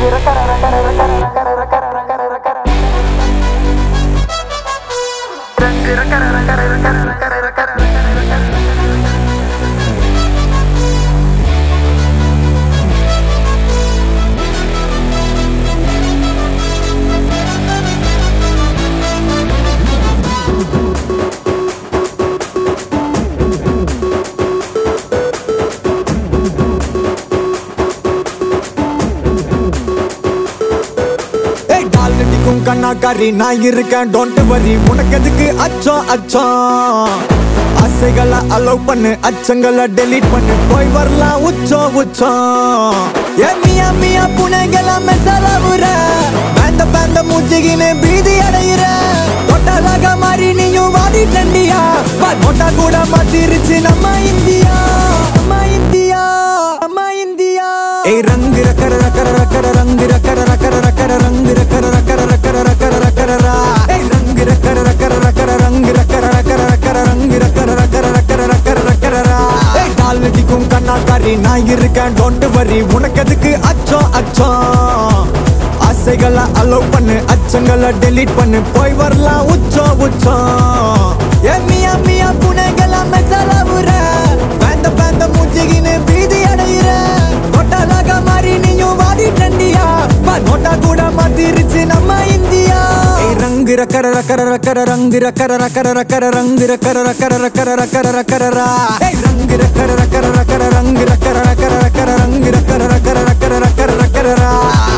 ஏய் டால் அடிக்கும் கண்ணாக்காரி நான் இருக்கேன் டோன்ட் வரி உனக்கு எதுக்கு அச்சம் அச்சம் ஆசைகளை அலோவ் பண்ணு அச்சங்களை டெலீட் பண்ணு போய் வரலாம் உச்சம் உச்சம் ஏ மியா மியா புனைகள மெசலவுற பேந்த பேந்த மூச்சிகின்னு பீதி அடையிற தொட்டலாக மாறி நீயும் வாடி டண்டியா நோட்டா கூட மாத்திருச்சு நம்ம இந்தியா நம்ம இந்தியா நம்ம இந்தியா ஏய் ரங்கு ரக்கர ரக்கர ரக்கர ரங்கு ரக்கர ரக்கர ரக்கர ரங்கு ரக்கர ரக்கர ரக்கர ரக்கர ரக்கர ரா ஏய் ரங்கு ரக்கர ரக்கர ரக்கர ரங்கு ரக்கர ரக்கர ரக்கர ரங்கு ரக்கர ரக்கர ரக்கர ரக்கர ரக்கர ரா ஏய் டால் அடிக்கும் கண்ணாக்காரி நான் இருக்கேன் டோன்ட் வரி உனக்கு எதுக்கு அச்சம் அச்சம் ஆசைகளை அலோவ் பண்ணு அச்சங்களை டெலீட் பண்ணு போய் வரலாம் உச்சம் உச்சம் ஏ மியா மியா புனைகளை மெசலவுற பேந்த பேந்த மூச்சிகின்னு பீதி அடையிற நோட்டாலாக மாறி நீயும் வாடி டண்டியா நோட்டா கூட மாத்திருச்சு நம்ம இந்தியா ஏய் ரங்கு ரக்கர ரக்கர ரக்கர ரங்கு ரக்கர ரக்கர ரக்கர ரங்கு ரக்கர ரக்கர ரக்கர ரக்கர ரக்கர ரா ஏய் ரங்கு ரக்கர ரக்கர ரக்கர ரங்கு ரக்கர ரக்கர ரக்கர ரங்கு ரக்கர ரக்கர ரக்கர ரக்கர ரக்கர ரா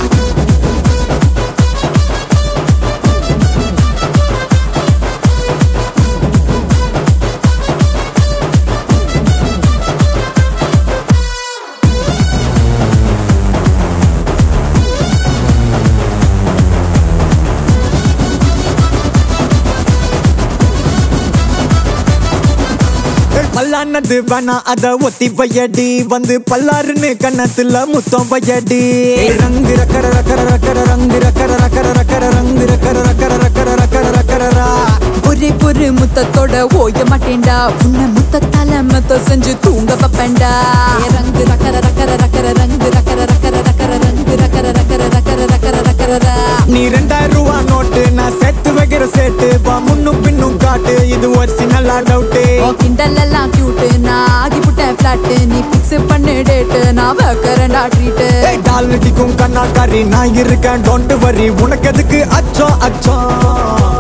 பல்லானது வேணா அத ஒத்தி வையடி வந்து பல்லாருன்னு கண்ணத்துல முத்தம் வையடி ரங்கு ரக்கர ரக்கர ரக்கர ரங்கு ரக்கர ரக்கர ரக்கர ரங்கு ரக்கர ரக்கர ரக்கர ரக்கர ரக்கர ரா ஒரே பொறு முத்தத்தோட ஓய மாட்டேன்டா உன்னை முத்தத்தால மத்த செஞ்சு தூங்க வைப்பேன்டா ஏ ரங்கு ரக்கர ரக்கர ரக்கர ரங்கு ரக்கர ரக்கர ரக்கர ரங்கு ரக்கர ரக்கர ரக்கர ரக்கர ரக்கர ரா. நீ ரெண்டாயிரம் ரூபா நோட்டு நான் சேர்த்து வைக்கிற சேட்டு வா முன்னும் பின்னும் காட்டு இது ஒரு நல்லா டவுட்டு உன் கிண்டல் எல்லாம் கியூட் நான் ஆகி புட்டேன் பிளாட் நீ பிக்ஸ் பண்ணு டேட் நான் வைக்கிறேன்டா ட்ரீட் ஏய் டால் அடிக்கும் கண்ணாக்காரி நான் இருக்கேன் டோன்ட் வரி உனக்கு எதுக்கு அச்சம் அச்சம்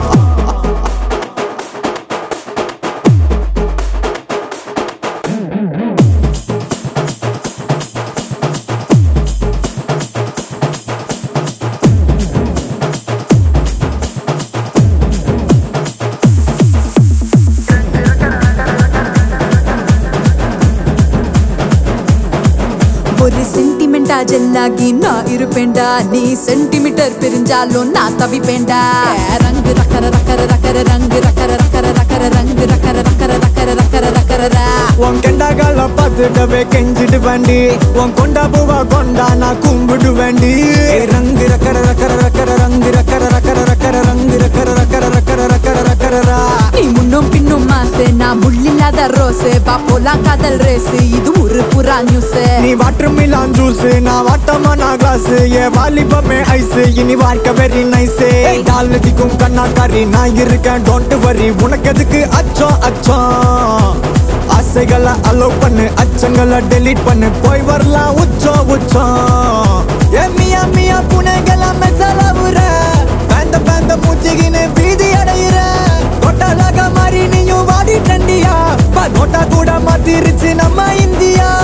ஒரு சென்டிமெண்டா ஜெல்லாகி நான் இருப்பேன்டா நீ சென்டிமீட்டர் பிரிஞ்சாலும் நான் தவிப்பேன்டா ரங்கு ரக்கர ரக்கர ரக்கர ரங்கு ரக்கர ரக்கர ரக்கர ரங்கு ரக்கர ரக்கர ரக்கர ரக்கர ரக்கர ரா. உன் கெண்டாகால பார்த்துட்டவே கெஞ்சிட்டு வேண்டி உன் கொண்டா பூவா கொண்டா நான் கும்பிடு வேண்டி ஏய் ரங்கு ரக்கர ரக்கர ரக்கர ரங்கு ரக்கர ரக்கர ரக்கர ரங்கு ரக்கர ரக்கர ரக்கர ரக்கர ரக்கர ரா நீ முன்னும் பின்னும் மாசு நான் முள்ளில்லாத ரோஸ் பா போலாம் காதல் ரேஸ் இது ஒரு புறா நியூஸ் நீ வாட்டர் மிலான் ஜூஸ் நான் வாட்டமான கிளாஸ் ஏ வாலிபமே ஐஸ் இனி வாழ்க்கை வெரி நைஸ் டால் அடிக்கும் கண்ணாக்காரி நான் இருக்கேன் டோன்ட் வரி உனக்கு எதுக்கு அச்சம் அச்சம் ஆசைகளை அலோவ் பண்ணு அச்சங்களை டெலீட் பண்ணு போய் வரலாம் உச்சம் உச்சம் ஏ மியா மியா புனைகளை மெசலவுற பேந்த பேந்த மூச்சிகின்னு பீதி அடையிற தொட்டலாக மாறி நீயும் வாடி டண்டியா நோட்டா கூட மாத்திருச்சு நம்ம இந்தியா